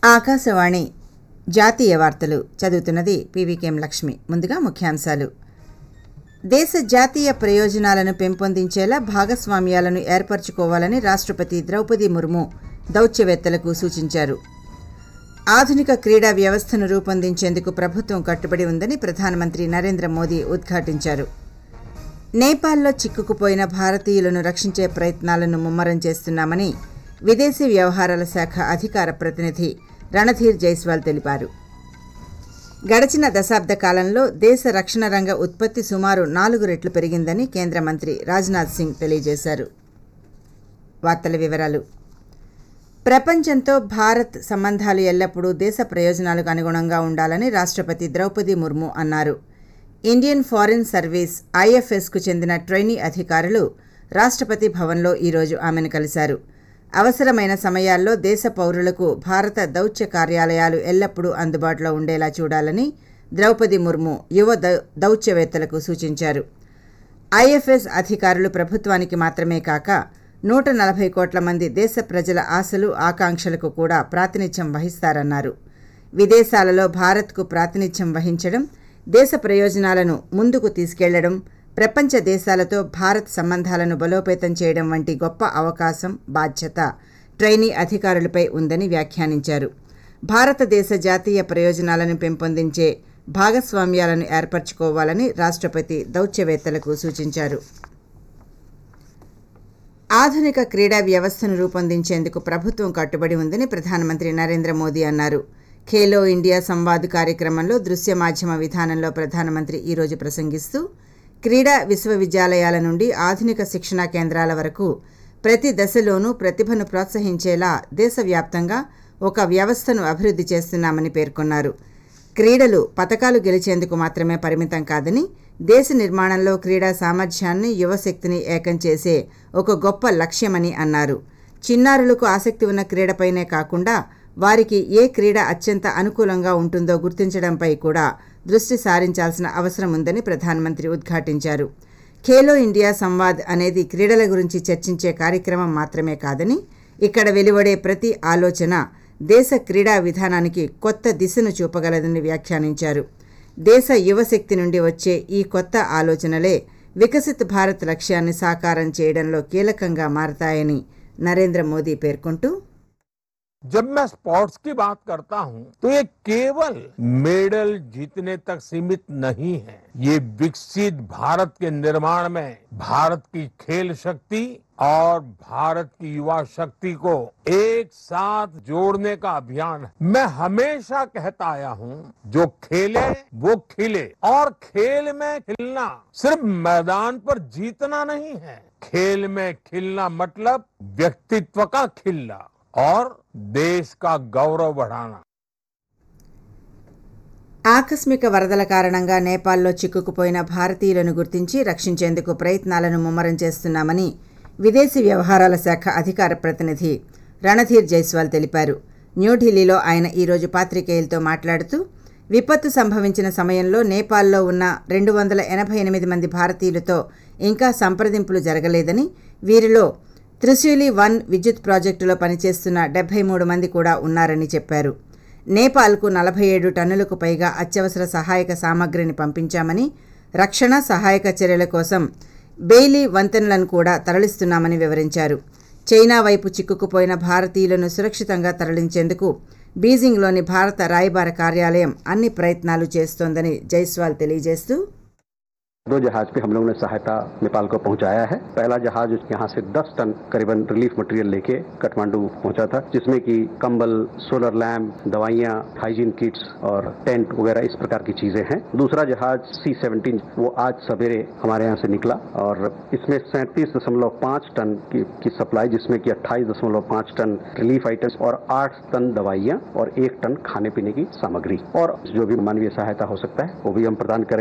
ఆకాశవాణి జాతీయ వార్తలు చదువుతున్నది పీవీకేఎం లక్ష్మి ముందుగా ముఖ్యాంశాలు దేశ జాతీయ ప్రయోజనాలను పెంపొందించేలా భాగస్వామ్యాలను ఏర్పరచుకోవాలని రాష్ట్రపతి ద్రౌపది ముర్ము దౌత్యవేత్తలకు సూచించారు ఆధునిక క్రీడా వ్యవస్థను రూపొందించేందుకు ప్రభుత్వం కట్టుబడి ఉందని ప్రధానమంత్రి నరేంద్ర మోదీ ఉద్ఘాటించారు నేపాల్లో చిక్కుకుపోయిన భారతీయులను రక్షించే ప్రయత్నాలను ముమ్మరం చేస్తున్నామని విదేశీ వ్యవహారాల శాఖ అధికార ప్రతినిధి రణధీర్ జైస్వాల్ తెలిపారు గడచిన దశాబ్ద కాలంలో దేశ రక్షణ రంగ ఉత్పత్తి సుమారు నాలుగు రెట్లు పెరిగిందని కేంద్ర మంత్రి రాజ్నాథ్ సింగ్ తెలియజేశారు వార్తల వివరాలు ప్రపంచంతో భారత్ సంబంధాలు ఎల్లప్పుడూ దేశ ప్రయోజనాలకు అనుగుణంగా ఉండాలని రాష్ట్రపతి ద్రౌపది ముర్ము అన్నారు ఇండియన్ ఫారిన్ సర్వీస్ ఐఎఫ్ఎస్కు చెందిన ట్రైనీ అధికారులు రాష్ట్రపతి భవన్లో ఈరోజు ఆమెను కలిశారు అవసరమైన సమయాల్లో దేశ పౌరులకు భారత దౌత్య కార్యాలయాలు ఎల్లప్పుడూ అందుబాటులో ఉండేలా చూడాలని ద్రౌపది ముర్ము యువ దౌ దౌత్యవేత్తలకు సూచించారు ఐఎఫ్ఎస్ అధికారులు ప్రభుత్వానికి మాత్రమే కాక నూట నలభై కోట్ల మంది దేశ ప్రజల ఆశలు ఆకాంక్షలకు కూడా ప్రాతినిధ్యం వహిస్తారన్నారు విదేశాలలో భారత్కు ప్రాతినిధ్యం వహించడం దేశ ప్రయోజనాలను ముందుకు తీసుకెళ్లడం ప్రపంచ దేశాలతో భారత్ సంబంధాలను బలోపేతం చేయడం వంటి గొప్ప అవకాశం బాధ్యత ట్రైనీ అధికారులపై ఉందని వ్యాఖ్యానించారు భారతదేశ జాతీయ ప్రయోజనాలను పెంపొందించే భాగస్వామ్యాలను ఏర్పరచుకోవాలని రాష్ట్రపతి దౌత్యవేత్తలకు సూచించారు ఆధునిక క్రీడా వ్యవస్థను రూపొందించేందుకు ప్రభుత్వం కట్టుబడి ఉందని ప్రధానమంత్రి నరేంద్ర మోదీ అన్నారు ఖేలో ఇండియా సంవాద్ కార్యక్రమంలో దృశ్య మాధ్యమ విధానంలో ప్రధానమంత్రి ఈరోజు ప్రసంగిస్తూ క్రీడా విశ్వవిద్యాలయాల నుండి ఆధునిక శిక్షణా కేంద్రాల వరకు ప్రతి దశలోనూ ప్రతిభను ప్రోత్సహించేలా దేశవ్యాప్తంగా ఒక వ్యవస్థను అభివృద్ధి చేస్తున్నామని పేర్కొన్నారు క్రీడలు పతకాలు గెలిచేందుకు మాత్రమే పరిమితం కాదని దేశ నిర్మాణంలో క్రీడా సామర్థ్యాన్ని యువశక్తిని ఏకం చేసే ఒక గొప్ప లక్ష్యమని అన్నారు చిన్నారులకు ఆసక్తి ఉన్న క్రీడపైనే కాకుండా వారికి ఏ క్రీడ అత్యంత అనుకూలంగా ఉంటుందో గుర్తించడంపై కూడా దృష్టి సారించాల్సిన అవసరం ఉందని ప్రధానమంత్రి ఉద్ఘాటించారు ఖేలో ఇండియా సంవాద్ అనేది క్రీడల గురించి చర్చించే కార్యక్రమం మాత్రమే కాదని ఇక్కడ వెలువడే ప్రతి ఆలోచన దేశ క్రీడా విధానానికి కొత్త దిశను చూపగలదని వ్యాఖ్యానించారు దేశ యువశక్తి నుండి వచ్చే ఈ కొత్త ఆలోచనలే వికసిత్ భారత్ లక్ష్యాన్ని సాకారం చేయడంలో కీలకంగా మారతాయని నరేంద్ర మోదీ పేర్కొంటూ जब मैं स्पोर्ट्स की बात करता हूं तो ये केवल मेडल जीतने तक सीमित नहीं है ये विकसित भारत के निर्माण में भारत की खेल शक्ति और भारत की युवा शक्ति को एक साथ जोड़ने का अभियान है मैं हमेशा कहता आया हूं जो खेले वो खिले और खेल में खिलना सिर्फ मैदान पर जीतना नहीं है खेल में खिलना मतलब व्यक्तित्व का खिलना और देश का गौरव बढ़ाना ఆకస్మిక వరదల కారణంగా నేపాల్లో చిక్కుకుపోయిన భారతీయులను గుర్తించి రక్షించేందుకు ప్రయత్నాలను ముమ్మరం చేస్తున్నామని విదేశీ వ్యవహారాల శాఖ అధికార ప్రతినిధి రణధీర్ జైస్వాల్ తెలిపారు న్యూఢిల్లీలో ఆయన ఈరోజు పాత్రికేయులతో మాట్లాడుతూ విపత్తు సంభవించిన సమయంలో నేపాల్లో ఉన్న రెండు వందల ఎనభై ఎనిమిది మంది భారతీయులతో ఇంకా సంప్రదింపులు జరగలేదని వీరిలో త్రిశూలి వన్ విద్యుత్ ప్రాజెక్టులో పనిచేస్తున్న డెబ్బై మూడు మంది కూడా ఉన్నారని చెప్పారు నేపాల్కు నలభై ఏడు టన్నులకు పైగా అత్యవసర సహాయక సామగ్రిని పంపించామని రక్షణ సహాయక చర్యల కోసం బెయిలీ వంతెనలను కూడా తరలిస్తున్నామని వివరించారు చైనా వైపు చిక్కుకుపోయిన భారతీయులను సురక్షితంగా తరలించేందుకు బీజింగ్లోని భారత రాయబార కార్యాలయం అన్ని ప్రయత్నాలు చేస్తోందని జైస్వాల్ తెలియజేస్తూ दो जहाज पे हम लोगों ने सहायता नेपाल को पहुंचाया है पहला जहाज यहाँ से 10 टन करीबन रिलीफ मटेरियल लेके काठमांडू पहुंचा था जिसमें कि कंबल सोलर लैम्प दवाइयाँ हाइजीन किट्स और टेंट वगैरह इस प्रकार की चीजें हैं दूसरा जहाज सी सेवनटीन वो आज सवेरे हमारे यहाँ से निकला और इसमें सैंतीस दशमलव पाँच टन की, की सप्लाई जिसमें कि अट्ठाईस दशमलव पाँच टन रिलीफ आइटम्स और आठ टन दवाइयाँ और एक टन खाने पीने की सामग्री और जो भी मानवीय सहायता हो सकता है वो भी हम प्रदान करेंगे